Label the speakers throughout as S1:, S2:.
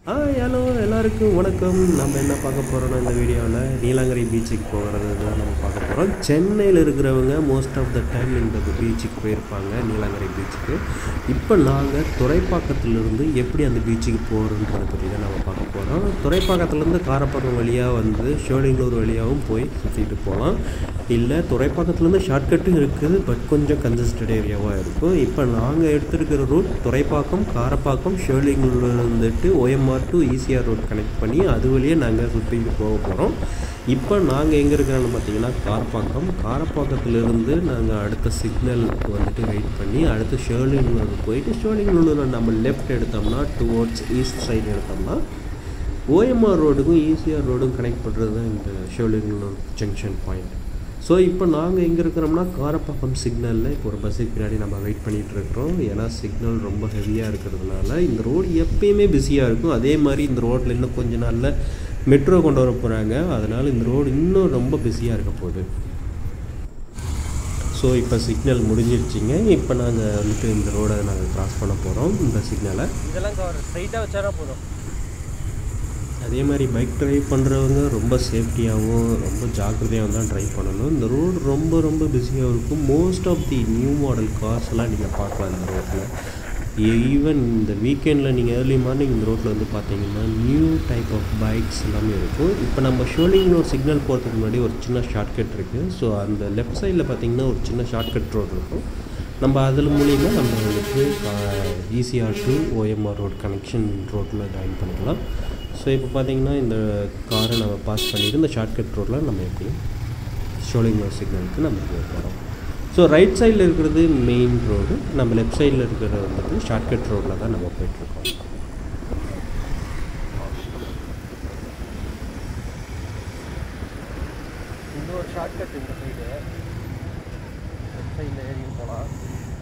S1: ஆ hello எல்லாருக்கும் வணக்கம் நம்ம என்ன பார்க்க போகிறோம்னா இந்த வீடியோவில் நீலாங்கரை பீச்சுக்கு போகிறது தான் நம்ம பார்க்க போகிறோம் சென்னையில் இருக்கிறவங்க மோஸ்ட் ஆஃப் த டைம் இந்த பீச்சுக்கு போயிருப்பாங்க நீலாங்கரை பீச்சுக்கு இப்போ நாங்கள் துறைப்பாக்கத்துலேருந்து எப்படி அந்த பீச்சுக்கு போகிறோன்றதை பற்றி தான் நம்ம பார்க்க போகிறோம் துறைப்பாக்கத்துலேருந்து காரப்பாக்கம் வழியாக வந்து ஷோலிங்களூர் வழியாகவும் போய் சுற்றிட்டு போகலாம் இல்லை துறைப்பாக்கத்துலேருந்து ஷார்ட்கட்டும் இருக்குது பட் கொஞ்சம் கன்ஜஸ்டட் ஏரியாவாக இருக்கும் இப்போ நாங்கள் எடுத்திருக்கிற ரூட் துறைப்பாக்கம் காரப்பாக்கம் ஷேர்லிங்கில் இருந்துட்டு OMR to ECR road connect பண்ணி அது வழியே நாங்கள் சுற்றிட்டு போக போகிறோம் இப்போ நாங்கள் எங்கே இருக்கிறோன்னு பார்த்தீங்கன்னா காரப்பாக்கம் காரப்பாக்கத்துலேருந்து நாங்கள் அடுத்த சிக்னலுக்கு வந்துட்டு வெயிட் பண்ணி அடுத்து ஷேர்லிங்களூர் போயிட்டு ஷேர்லிங்களூரில் நம்ம லெஃப்ட் எடுத்தோம்னா டுவோர்ட்ஸ் ஈஸ்ட் சைடு எடுத்தோம்னா ஓஎம்ஆர் ரோடுக்கும் ஈசிஆர் ரோடும் கனெக்ட் பண்ணுறது தான் இந்த ஷேர்லிங்களூர் ஜங்ஷன் பாயிண்ட் ஸோ இப்போ நாங்கள் எங்கே இருக்கிறோம்னா காரப்பாக்கம் சிக்னலில் இப்போ ஒரு பஸ்ஸுக்கு பின்னாடி நம்ம வெயிட் பண்ணிகிட்டு இருக்கிறோம் ஏன்னா சிக்னல் ரொம்ப ஹெவியாக இருக்கிறதுனால இந்த ரோடு எப்பயுமே பிஸியாக இருக்கும் அதே மாதிரி இந்த ரோட்டில் இன்னும் கொஞ்ச நாளில் மெட்ரோ கொண்டு வர போகிறாங்க அதனால் இந்த ரோடு இன்னும் ரொம்ப பிஸியாக இருக்க போகுது ஸோ இப்போ சிக்னல் முடிஞ்சிருச்சிங்க இப்போ நாங்கள் வந்துட்டு இந்த ரோடை நாங்கள் கிராஸ் பண்ண போகிறோம் இந்த சிக்னலை
S2: இதெல்லாம் கவர் ஸ்ட்ரைட்டாக வச்சாரா போதும்
S1: அதே மாதிரி பைக் ட்ரைவ் பண்ணுறவங்க ரொம்ப சேஃப்டியாகவும் ரொம்ப ஜாக்கிரதையாகவும் தான் ட்ரைவ் பண்ணணும் இந்த ரோடு ரொம்ப ரொம்ப பிஸியாக இருக்கும் most of the new model cars எல்லாம் நீங்கள் பார்க்கலாம் இந்த ரோட்டில் ஈவன் இந்த வீக்கெண்டில் நீங்கள் ஏர்லி மார்னிங் இந்த ரோட்டில் வந்து பார்த்தீங்கன்னா நியூ டைப் ஆஃப் பைக்ஸ் எல்லாமே இருக்கும் இப்போ நம்ம ஷோலிங்கில் ஒரு சிக்னல் போகிறதுக்கு முன்னாடி ஒரு சின்ன ஷார்ட்கட் இருக்குது ஸோ அந்த லெஃப்ட் சைடில் பார்த்தீங்கன்னா ஒரு சின்ன ஷார்ட்கட் ரோடு இருக்கும் நம்ம அதில் மூலிமா நம்ம வந்துட்டு ECR to OMR road connection ரோட்டில் ஜாயின் பண்ணிக்கலாம் ஸோ இப்போ பார்த்தீங்கன்னா இந்த காரை நம்ம பாஸ் பண்ணிவிட்டு இந்த ஷார்ட்கட் ரோட்டில் நம்ம எப்படி ஷோலிங்கர் சிக்னலுக்கு நம்ம போக போகிறோம் ஸோ ரைட் சைடில் இருக்கிறது மெயின் ரோடு நம்ம லெஃப்ட் சைடில் இருக்கிறது வந்துட்டு ஷார்ட்கட் ரோட்டில் தான் நம்ம போயிட்டுருக்கோம்
S2: இந்த ஒரு ஷார்ட்கட் இந்த சைடு லெஃப்ட் சைடில் ஏறியும் போகலாம்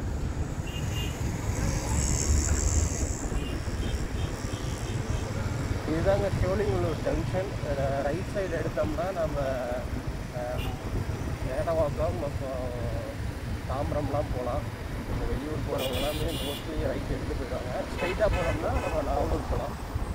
S2: இதுதாங்க ஷோலிங்கலூர் ஜங்ஷன் ரைட் சைடு எடுத்தோம்னா நம்ம மேடவாக்கம் அப்புறம் தாம்பரம்லாம் போகலாம் வெளியூர் போகிறவங்க எல்லாமே மோஸ்ட்லி ரைட் எடுத்து போயிடுவாங்க ஸ்ட்ரைட்டாக போனோம்னா நம்ம நாகூர் போகலாம்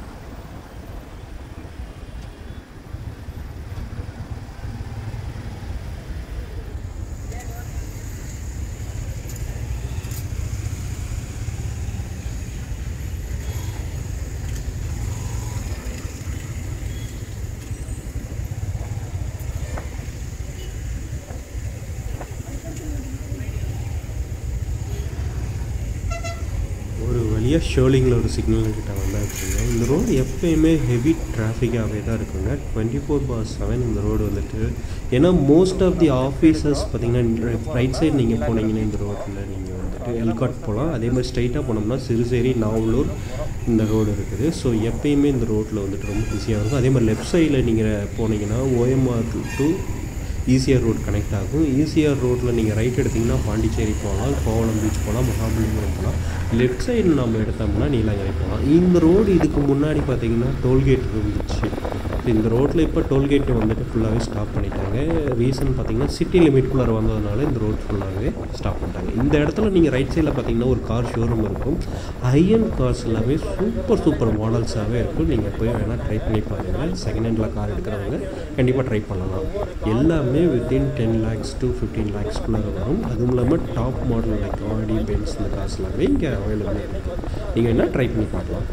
S1: ஒரு வழியாக ஷோலிங்கில் ஒரு சிக்னல் கிட்ட வந்தாச்சுங்க இந்த ரோடு எப்பயுமே ஹெவி டிராஃபிக்காகவே தான் இருக்குங்க டுவெண்ட்டி ஃபோர் பார் செவன் இந்த ரோடு வந்துட்டு ஏன்னா மோஸ்ட் ஆஃப் தி ஆஃபீஸர்ஸ் பார்த்தீங்கன்னா ரைட் சைடு நீங்கள் போனீங்கன்னா இந்த ரோட்டில் நீங்கள் வந்துட்டு எல்காட் போகலாம் அதே மாதிரி ஸ்ட்ரைட்டாக போனோம்னா சிறுசேரி நாவலூர் இந்த ரோடு இருக்குது ஸோ எப்பயுமே இந்த ரோட்டில் வந்துட்டு ரொம்ப பிஸியாக இருக்கும் அதே மாதிரி லெஃப்ட் சைடில் நீங்கள் போனீங்கன்னா OMR to ECR road connect ஆகும் ஈசிஆர் ரோட்டில் நீங்கள் ரைட் எடுத்திங்கன்னா பாண்டிச்சேரி போகலாம் கோவளம் பீச் போகலாம் மகாபலிபுரம் போகலாம் லெஃப்ட் சைடு நம்ம எடுத்தோம்னா நீலாங்கரை போகலாம் இந்த ரோடு இதுக்கு முன்னாடி பார்த்தீங்கன்னா டோல்கேட் இருந்துச்சு இந்த ரோட்டில் இப்போ டோல்கேட் வந்துட்டு ஃபுல்லாகவே ஸ்டாப் பண்ணிட்டாங்க ரீசன் பார்த்தீங்கன்னா சிட்டி லிமிட்குள்ளார வந்ததுனால இந்த ரோட் ஃபுல்லாகவே ஸ்டாப் பண்ணிட்டாங்க இந்த இடத்துல நீங்கள் ரைட் சைடில் பார்த்தீங்கன்னா ஒரு கார் ஷோரூம் இருக்கும் ஹையன் கார்ஸ் எல்லாமே சூப்பர் சூப்பர் மாடல்ஸாகவே இருக்கும் நீங்கள் போய் வேணால் ட்ரை பண்ணி பாருங்கள் செகண்ட் ஹேண்டில் கார் எடுக்கிறவங்க கண்டிப்பாக ட்ரை பண்ணலாம் எல்லாமே within ten lakhs to fifteen லேக்ஸ்க்குள்ளார வரும் அதுவும் இல்லாமல் top model like Audi Benz இந்த கார்ஸ் எல்லாமே இங்கே அவைலபிள் இருக்குது நீங்கள் வேணால் ட்ரை பண்ணி பார்க்கலாம்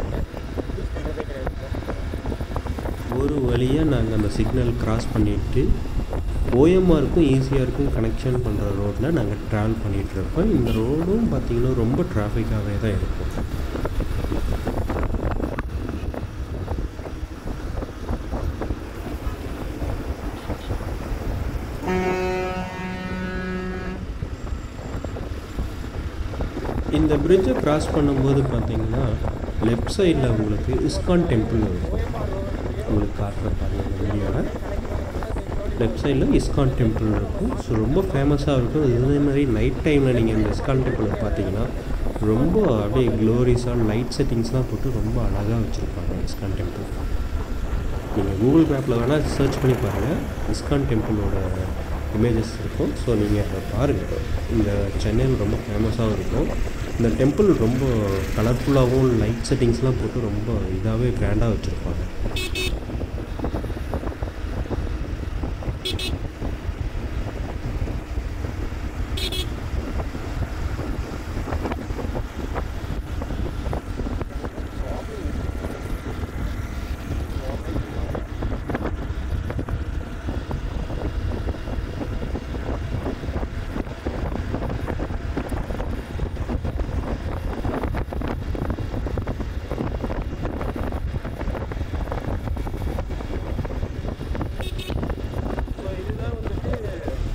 S1: ஒரு வழியாக நாங்கள் அந்த சிக்னல் கிராஸ் பண்ணிவிட்டு ஓஎம்ஆருக்கும் ஈஸியாருக்கும் கனெக்ஷன் பண்ணுற ரோட்டில் நாங்கள் ட்ராவல் பண்ணிகிட்டு இருக்கோம் இந்த ரோடும் பார்த்திங்கன்னா ரொம்ப டிராஃபிக்காகவே தான் இருக்கும் இந்த பிரிட்ஜை கிராஸ் பண்ணும்போது பார்த்தீங்கன்னா லெஃப்ட் சைடில் உங்களுக்கு இஸ்கான் டெம்பிள் இருக்கும் உங்களுக்கு காட்டுற பாருங்க இந்த வீடியோவில் லெஃப்ட் சைடில் இஸ்கான் டெம்பிள் இருக்கும் ஸோ ரொம்ப ஃபேமஸாக இருக்கும் இதே மாதிரி நைட் டைமில் நீங்கள் இந்த இஸ்கான் டெம்பிளை பார்த்தீங்கன்னா ரொம்ப அப்படியே க்ளோரிஸாக லைட் செட்டிங்ஸ்லாம் போட்டு ரொம்ப அழகாக வச்சுருப்பாங்க இஸ்கான் டெம்பிள் நீங்கள் கூகுள் மேப்பில் வேணால் சர்ச் பண்ணி பாருங்கள் இஸ்கான் டெம்பிளோட இமேஜஸ் இருக்கும் ஸோ நீங்கள் அதை பாருங்கள் இந்த சென்னையில் ரொம்ப ஃபேமஸாகவும் இருக்கும் இந்த டெம்பிள் ரொம்ப கலர்ஃபுல்லாகவும் லைட் செட்டிங்ஸ்லாம் போட்டு ரொம்ப இதாகவே கிராண்டாக வச்சுருப்பாங்க
S2: ஸோ இதுதான் வந்துட்டு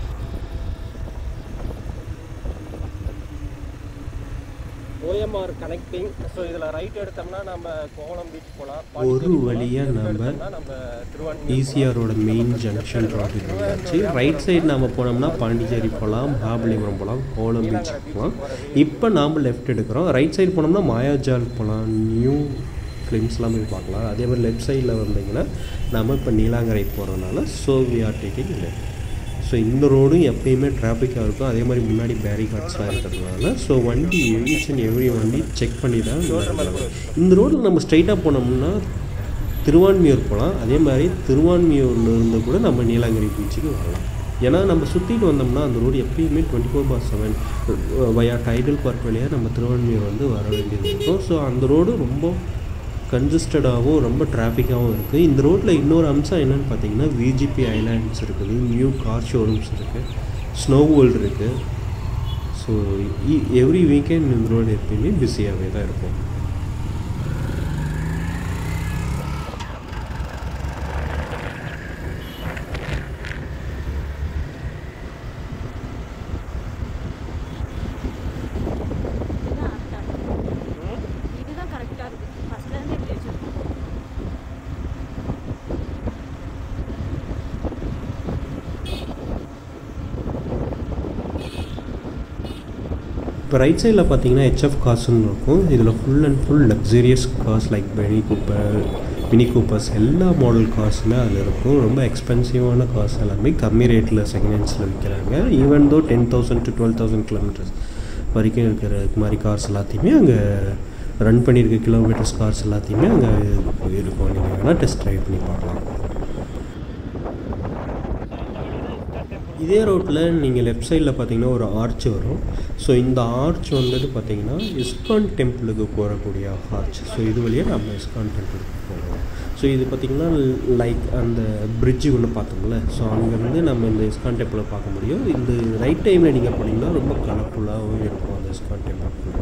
S2: ஓஎம்ஆர் கனெக்டிங் ஸோ இதில் ரைட் எடுத்தோம்னா நம்ம கோவளம் பீச் போகலாம்
S1: ஒரு வழியா நம்ம
S2: நம்ம திருவான்மியூர்
S1: ஈசிஆரோட மெயின் ஜங்ஷன் ரோடு இருந்துச்சு ரைட் சைடு நாம் போனோம்னா பாண்டிச்சேரி போகலாம் மகாபலிபுரம் போகலாம் கோலம் பீச்சுக்கு போகலாம் இப்போ நாம் லெஃப்ட் எடுக்கிறோம் ரைட் சைடு போனோம்னா மாயாஜால் போகலாம் நியூ ஃபிலிம்ஸ்லாம் போய் பார்க்கலாம் அதே மாதிரி லெஃப்ட் சைடில் வந்தீங்கன்னா நம்ம இப்போ நீலாங்கரை போகிறதுனால so we are taking left so இந்த ரோடும் எப்பயுமே டிராஃபிக்காக இருக்கும் அதே மாதிரி முன்னாடி பேரிகார்ட்ஸ்லாம் இருக்கிறதுனால ஸோ வண்டி ஈச் அண்ட் எவ்ரி வண்டி செக் பண்ணி தான் நடக்கணும். இந்த ரோட்டில் நம்ம ஸ்ட்ரைட்டாக போனோம்னா திருவான்மியூர் போகலாம் அதே மாதிரி திருவான்மியூர்ல இருந்து கூட நம்ம நீலாங்கரி பீச்சுக்கு வரலாம் ஏன்னா நம்ம சுற்றிட்டு வந்தோம்னா அந்த ரோடு எப்பயுமே twenty four by seven via Tidel park வழியாக நம்ம திருவான்மியூர் வந்து வர வேண்டியது இருக்கும் ஸோ அந்த ரோடு ரொம்ப கன்ஜஸ்டடாகவும் ரொம்ப டிராஃபிக்காகவும் இருக்குது இந்த ரோட்டில் இன்னொரு அம்சம் என்னென்னு பார்த்தீங்கன்னா விஜிபி ஐலாண்ட்ஸ் இருக்குது நியூ கார் ஷோரூம்ஸ் இருக்குது ஸ்னோ வேர்ல்டு இருக்குது ஸோ எவ்ரி வீக்கெண்ட் இந்த ரோடு எப்பயுமே பிஸியாகவே தான் இருக்கும்
S3: இதுதான் கரெக்டாக இருக்கு இதுதான் கரெக்டாக இருக்குது ஃபஸ்ட்லேருந்து இப்படி வச்சுருக்கோம்
S1: இப்போ ரைட் சைடில் பார்த்தீங்கன்னா ஹெச்எஃப் கார்ஸ்னு இருக்கும் இதில் full and full luxurious cars like Mini Cooper Mini Coopers எல்லா மாடல் கார்ஸுமே அதில் இருக்கும் ரொம்ப எக்ஸ்பென்சிவான கார்ஸ் எல்லாமே கம்மி ரேட்டில் செகண்ட் ஹேண்ட்ஸில் விற்கிறாங்க even though ten thousand to twelve thousand kilometres வரைக்கும் இருக்கிற மாதிரி கார்ஸ் எல்லாத்தையுமே அங்கே ரன் பண்ணியிருக்க கிலோமீட்டர்ஸ் கார்ஸ் எல்லாத்தையுமே அங்கே இருக்கும் நீங்கள் வேணால் டெஸ்ட் ட்ரைவ் பண்ணி பார்க்கலாம் இதே ரோட்டில் நீங்கள் லெஃப்ட் சைடில் பார்த்தீங்கன்னா ஒரு ஆர்ச் வரும் ஸோ இந்த ஆர்ச் வந்துட்டு பார்த்தீங்கன்னா இஸ்கான் டெம்பிளுக்கு போகக்கூடிய ஆர்ச் ஸோ இது வழியாக நம்ம இஸ்கான் டெம்பிளுக்கு போகிறோம் ஸோ இது பார்த்திங்கன்னா லைக் அந்த பிரிட்ஜு ஒன்று பார்த்தோம்ல ஸோ அங்கேருந்து நம்ம இந்த இஸ்கான் டெம்பிளை பார்க்க முடியும் இந்த ரைட் டைமில் நீங்கள் போனீங்கன்னா ரொம்ப கலர்ஃபுல்லாகவும் இருக்கும் அந்த இஸ்கான் டெம்பிள்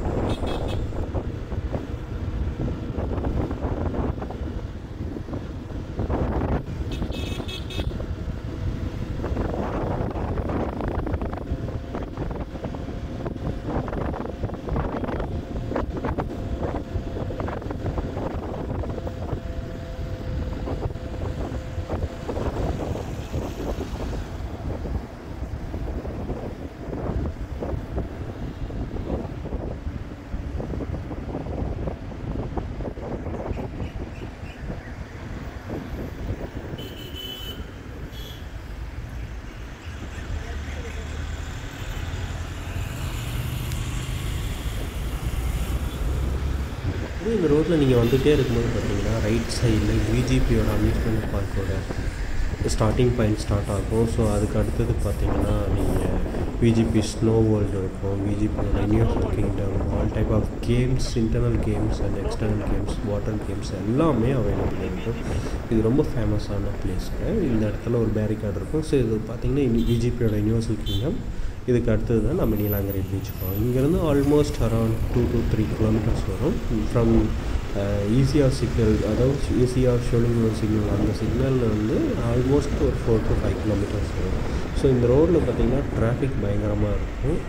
S1: இது இந்த ரோட்டில் நீங்கள் வந்துகிட்டே இருக்கும்போது பார்த்தீங்கன்னா ரைட் சைடில் விஜிபியோட அம்யூஸ்மெண்ட் பார்க்கோட ஸ்டார்டிங் பாயிண்ட் ஸ்டார்ட் ஆகும் ஸோ அதுக்கு அடுத்தது பார்த்தீங்கன்னா நீங்கள் விஜிபி ஸ்னோ வேர்ல்டு இருக்கும் விஜிபியோட universal kingdom all type of games internal games and external games water games எல்லாமே அவைலபிள் இருக்கும் இது ரொம்ப ஃபேமஸான பிளேஸுங்க இந்த இடத்துல ஒரு பேரிகார்டு இருக்கும் ஸோ இது பார்த்தீங்கன்னா விஜிபியோட யூனிவர்சல் கிங்டம் இதுக்கு அடுத்தது தான் நம்ம நீலாங்கரை பீச் போகிறோம் இங்கேருந்து almost around two to three kilometres வரும் ஃப்ரம் ஈஸிஆர் சிக்னல் அதாவது ஈஸிஆர் ஷோலிங்கூர் சிக்னல் அந்த சிக்னலில் வந்து ஆல்மோஸ்ட் ஒரு ஃபோர் டு ஃபைவ் கிலோமீட்டர்ஸ் வரும் ஸோ இந்த ரோட்டில் பார்த்தீங்கன்னா டிராஃபிக் பயங்கரமாக இருக்கும்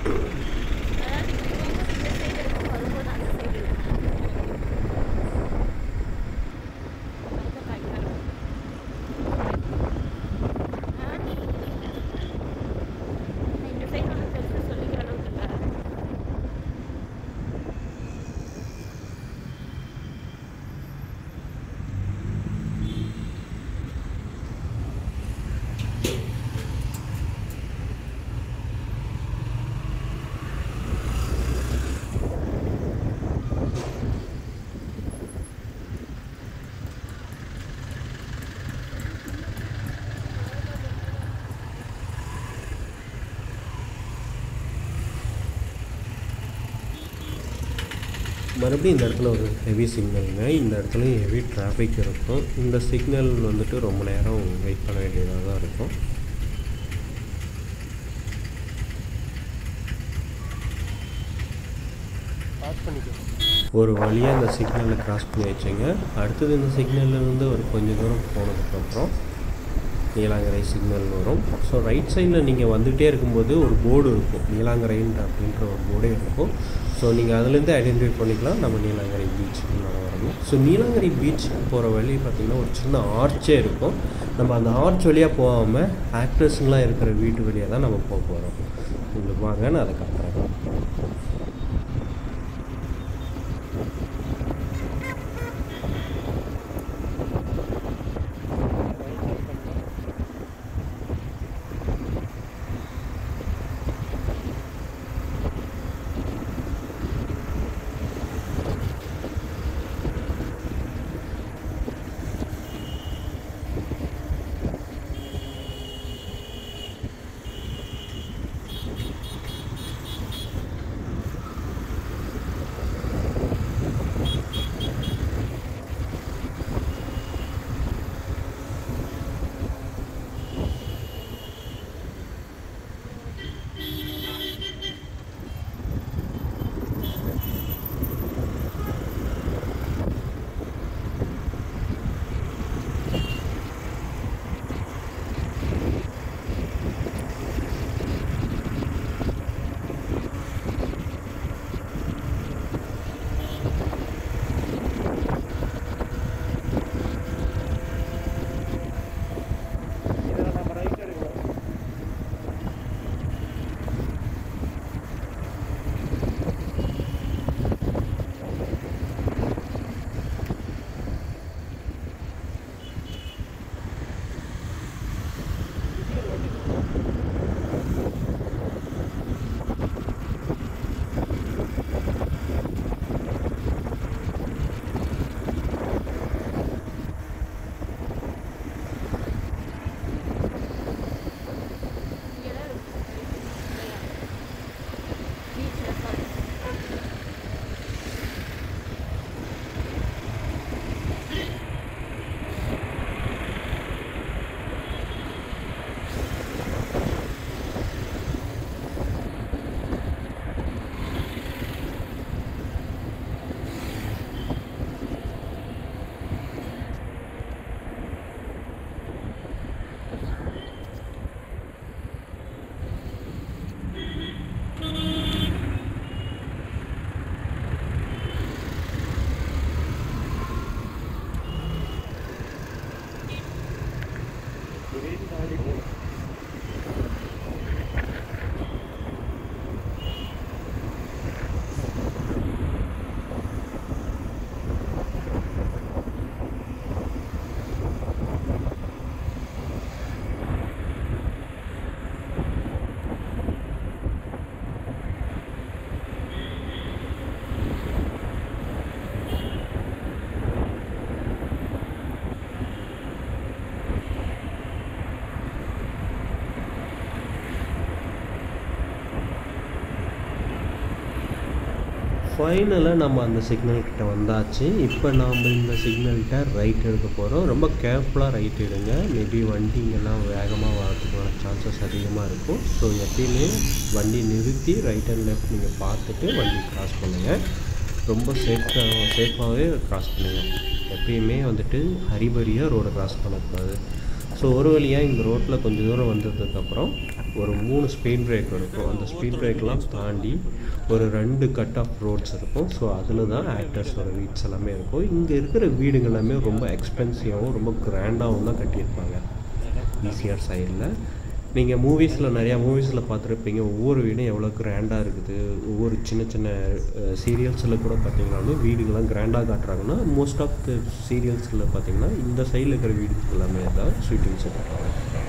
S3: வரும்போது அந்த சைடு கரெக்டாக இருக்கும் இந்த சைடு வந்து பெருசாக சொல்லிக்கிற அளவுக்கு இல்லை
S1: மறுபடியும் இந்த இடத்துல ஒரு ஹெவி சிக்னலுங்க இந்த இடத்துலையும் ஹெவி டிராஃபிக் இருக்கும் இந்த சிக்னல் வந்துட்டு ரொம்ப நேரம் வெயிட் பண்ண வேண்டியதாக தான் இருக்கும்
S2: பாஸ் பண்ணிக்கோ
S1: ஒரு வழியாக இந்த சிக்னலை கிராஸ் பண்ணி வச்சுங்க அடுத்தது இந்த சிக்னல்லேருந்து ஒரு கொஞ்சம் தூரம் போனதுக்கப்புறம் நீலாங்கரை சிக்னல் வரும் ஸோ ரைட் சைடில் நீங்கள் வந்துகிட்டே இருக்கும்போது ஒரு போர்டு இருக்கும் நீலாங்கரைன்ற அப்படின்ற ஒரு போர்டே இருக்கும் ஸோ நீங்கள் அதுலேருந்து ஐடென்டிஃபை பண்ணிக்கலாம் நம்ம நீலாங்கரை பீச்சுக்கு நான் வரணும் ஸோ நீலாங்கரை பீச்சுக்கு போகிற வழி பார்த்திங்கன்னா ஒரு சின்ன ஆர்ச்சே இருக்கும் நம்ம அந்த ஆர்ச் வழியாக போகாமல் ஆக்ட்ரஸ்லாம் இருக்கிற வீட்டு வழியாக தான் நம்ம போக போகிறோம் உங்களுக்கு வாங்க நான் அதை காட்டுறேன்
S2: இதில் நம்ம ரைட் எடுக்கணும்
S3: இங்கே தான் இருக்கு பீச்சில் சாரி
S2: இதையும் தாண்டி போகணும்
S1: ஃபைனலாக நம்ம அந்த சிக்னல் கிட்ட வந்தாச்சு இப்போ நாம் இந்த சிக்னல்கிட்ட ரைட் எடுக்க போகிறோம் ரொம்ப கேர்ஃபுல்லாக ரைட் எடுங்க மேபி வண்டிங்கெல்லாம் வேகமாக வரதுக்கான சான்சஸ் அதிகமாக இருக்கும் ஸோ எப்பயுமே வண்டி நிறுத்தி ரைட் அண்ட் லெஃப்ட் நீங்கள் பார்த்துட்டு வண்டி கிராஸ் பண்ணுங்கள் ரொம்ப சேஃபாக சேஃபாகவே கிராஸ் பண்ணுங்கள் எப்பயுமே வந்துட்டு ஹரிபரியாக ரோடை கிராஸ் பண்ணக்கூடாது ஸோ ஒரு வழியாக இந்த ரோட்டில் கொஞ்சம் தூரம் வந்ததுக்கப்புறம் ஒரு மூணு ஸ்பீட் பிரேக் இருக்கும் அந்த ஸ்பீட் பிரேக்லாம் தாண்டி ஒரு ரெண்டு கட் ஆஃப் ரோட்ஸ் இருக்கும் ஸோ அதில் தான் ஆக்டர்ஸோட வீட்ஸ் எல்லாமே இருக்கும் இங்கே இருக்கிற வீடுங்க எல்லாமே ரொம்ப எக்ஸ்பென்சிவாகவும் ரொம்ப கிராண்டாகவும் தான் கட்டியிருப்பாங்க ஈசிஆர் சைடில் நீங்கள் மூவிஸில் நிறையா மூவிஸில் பார்த்துருப்பீங்க ஒவ்வொரு வீடும் எவ்வளோ கிராண்டாக இருக்குது ஒவ்வொரு சின்ன சின்ன சீரியல்ஸில் கூட பார்த்தீங்கன்னாலும் வீடுகள்லாம் கிராண்டாக காட்டுறாங்கன்னா மோஸ்ட் ஆஃப் த சீரியல்ஸில் பார்த்தீங்கன்னா இந்த சைடில் இருக்கிற வீடு எல்லாமே தான் ஷூட்டிங்ஸ் காட்டுறாங்க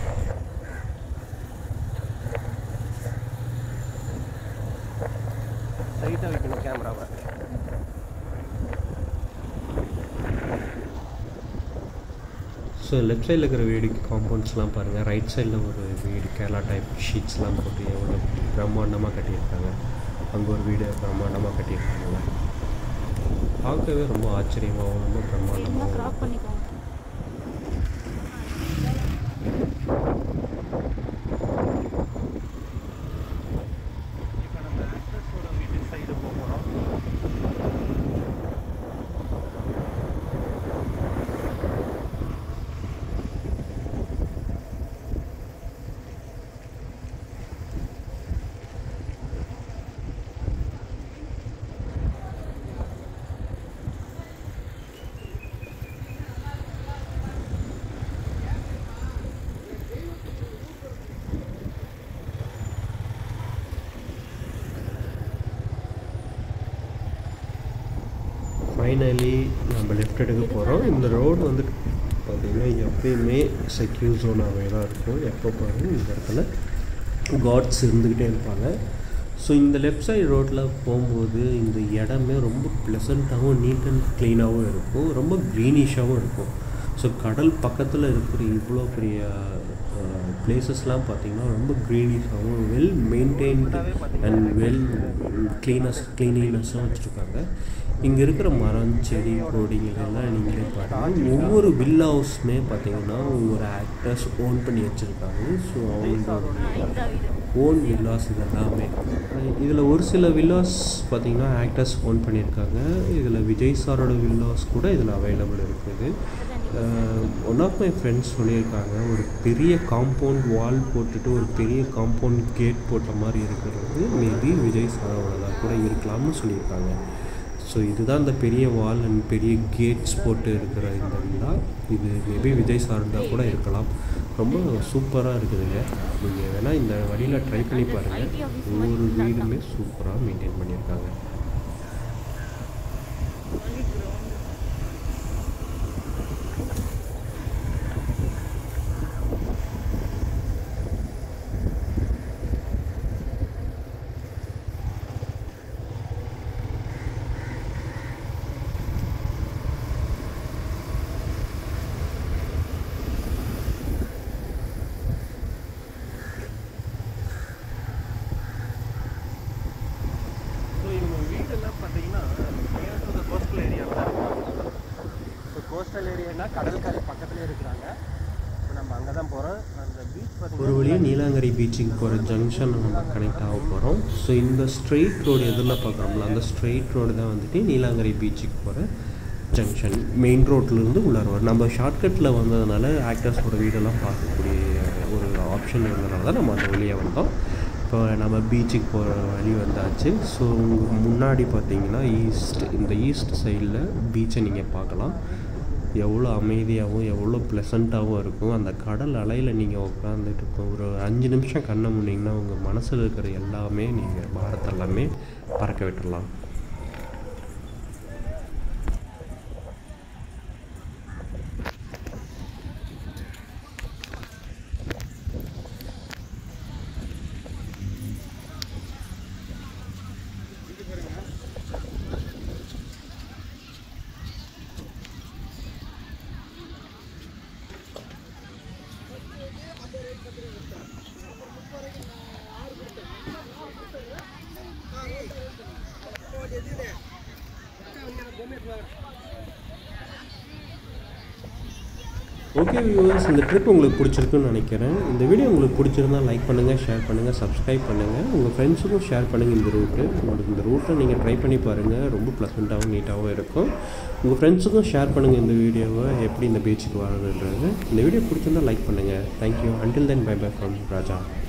S2: ஸ்ட்ரைட்டாக வைக்கணும் கேமராவை
S1: ஸோ லெஃப்ட் சைடில் இருக்கிற வீடு காம்பவுண்ட்ஸ்லாம் பாருங்கள் ரைட் சைடில் ஒரு வீடு கேரளா டைப் ஷீட்ஸ்லாம் போட்டு எவ்வளோ பிரம்மாண்டமாக கட்டியிருக்காங்க அங்கே ஒரு வீடு பிரம்மாண்டமாக கட்டியிருக்காங்க பார்க்கவே ரொம்ப ஆச்சரியமாகவும் ரொம்ப
S3: வேணுமா
S1: பிரம்மாண்டமாகவும்
S3: கிராப் பண்ணிக்கோங்க
S2: இப்போ நம்ம ஆக்ட்ரஸோட வீட்டு சைடு போக போகிறோம்
S1: ஃபைனலி நம்ம லெஃப்ட் எடுக்க போகிறோம் இந்த ரோடு வந்துட்டு பார்த்திங்கன்னா எப்பயுமே செக்யூர் ஜோனாகவே தான் இருக்கும் எப்போ பாருங்க இந்த இடத்துல காட்ஸ் இருந்துக்கிட்டே இருப்பாங்க ஸோ இந்த லெஃப்ட் சைடு ரோட்டில் போகும்போது இந்த இடமே ரொம்ப ப்ளசண்ட்டாகவும் நீட் அண்ட் க்ளீனாகவும் இருக்கும் ரொம்ப க்ரீனிஷாகவும் இருக்கும் ஸோ கடல் பக்கத்தில் இருக்கிற இவ்வளோ பெரிய பிளேசஸ்லாம் பார்த்திங்கன்னா ரொம்ப க்ரீனிஷாகவும் well maintained and well cleanness க்ளீனினஸாக வச்சுருக்காங்க இங்கே இருக்கிற மரம் செடி கொடிங்கெல்லாம் நீங்களே பாருங்கள் ஒவ்வொரு வில்லா ஹவுஸுமே பார்த்தீங்கன்னா ஒவ்வொரு ஆக்டர்ஸ் ஓன் பண்ணி வச்சுருக்காங்க ஸோ அவங்களோட
S3: இந்த வீடு
S1: ஓன் வில்லாஸ் இதெல்லாமே இதில் ஒரு சில வில்லாஸ் பார்த்தீங்கன்னா ஆக்டர்ஸ் ஓன் பண்ணியிருக்காங்க இதில் விஜய் சாரோட வில்லாஸ் கூட இதில் அவைலபிள் இருக்குது ஒன் ஆஃப் மை ஃப்ரெண்ட்ஸ் சொல்லியிருக்காங்க ஒரு பெரிய காம்பவுண்ட் வால் போட்டுட்டு ஒரு பெரிய காம்பவுண்ட் கேட் போட்ட மாதிரி இருக்கிறது மேபி விஜய் சாரோடதாக கூட இருக்கலாம்னு சொல்லியிருக்காங்க ஸோ இதுதான் இந்த பெரிய வால் அண்ட் பெரிய கேட்ஸ் போட்டு இருக்கிற இந்த வில்லா இது மேபி விஜய் சார்ந்தா கூட இருக்கலாம் ரொம்ப சூப்பராக இருக்குதுங்க நீங்கள் வேணால் இந்த வழியில் ட்ரை பண்ணி பாருங்கள் ஒவ்வொரு வீடுமே சூப்பராக மெயின்டைன் பண்ணியிருக்காங்க
S2: ஸோ இவங்க வீடெல்லாம் பார்த்தீங்கன்னா நியர் டு த கோஸ்டல் ஏரியாவில் தான் இருக்காங்க ஸோ கோஸ்டல் ஏரியானா கடற்கரை பக்கத்துலேயே இருக்கிறாங்க இப்போ நம்ம அங்கே தான் போகிறோம் அந்த பீச்
S1: ஒரு
S2: பார்த்தீங்கன்னா
S1: வழியாக நீலாங்கரை பீச்சுக்கு போகிற ஜங்ஷன் நம்ம கனெக்ட் ஆக போகிறோம் ஸோ இந்த ஸ்ட்ரெயிட் ரோடு எதில் பார்க்குறோம்ல அந்த ஸ்ட்ரெயிட் ரோடு தான் வந்துட்டு நீலாங்கரை பீச்சுக்கு போகிற ஜங்ஷன் மெயின் ரோட்லேருந்து உள்ளார வரும் நம்ம ஷார்ட்கட்டில் வந்ததுனால ஆக்டர்ஸோட வீடெல்லாம் பார்க்கக்கூடிய ஒரு ஆப்ஷன் இருந்ததுனால தான் நம்ம அந்த வழியாக வந்தோம் இப்போ நம்ம பீச்சுக்கு போகிற வழி வந்தாச்சு ஸோ உங்கள் முன்னாடி பார்த்தீங்கன்னா ஈஸ்ட் இந்த ஈஸ்ட் சைடில் பீச்சை நீங்கள் பார்க்கலாம் எவ்வளோ அமைதியாகவும் எவ்வளோ ப்ளசண்ட்டாகவும் இருக்கும் அந்த கடல் அலையில் நீங்கள் உட்காந்துட்டு இப்போ ஒரு அஞ்சு நிமிஷம் கண்ணை முன்னீங்கன்னா உங்கள் மனசில் இருக்கிற எல்லாமே நீங்கள் பாரத் எல்லாமே பறக்க விட்டுடலாம் ஓகே வியூவர்ஸ் இந்த ட்ரிப் உங்களுக்கு பிடிச்சிருக்குன்னு நினைக்கிறேன் இந்த வீடியோ உங்களுக்கு பிடிச்சிருந்தா லைக் பண்ணுங்கள் ஷேர் பண்ணுங்கள் சப்ஸ்கிரைப் பண்ணுங்கள் உங்கள் ஃப்ரெண்ட்ஸுக்கும் ஷேர் பண்ணுங்கள் இந்த ரூட்டு உங்களுக்கு இந்த ரூட்டை நீங்கள் ட்ரை பண்ணி பாருங்கள் ரொம்ப ப்ளசண்ட்டாகவும் நீட்டாகவும் இருக்கும் உங்கள் ஃப்ரெண்ட்ஸுக்கும் ஷேர் பண்ணுங்கள் இந்த வீடியோவை எப்படி இந்த பீச்சுக்கு வரதுன்றது இந்த வீடியோ பிடிச்சிருந்தா லைக் பண்ணுங்கள் thank you until then bye bye from Raja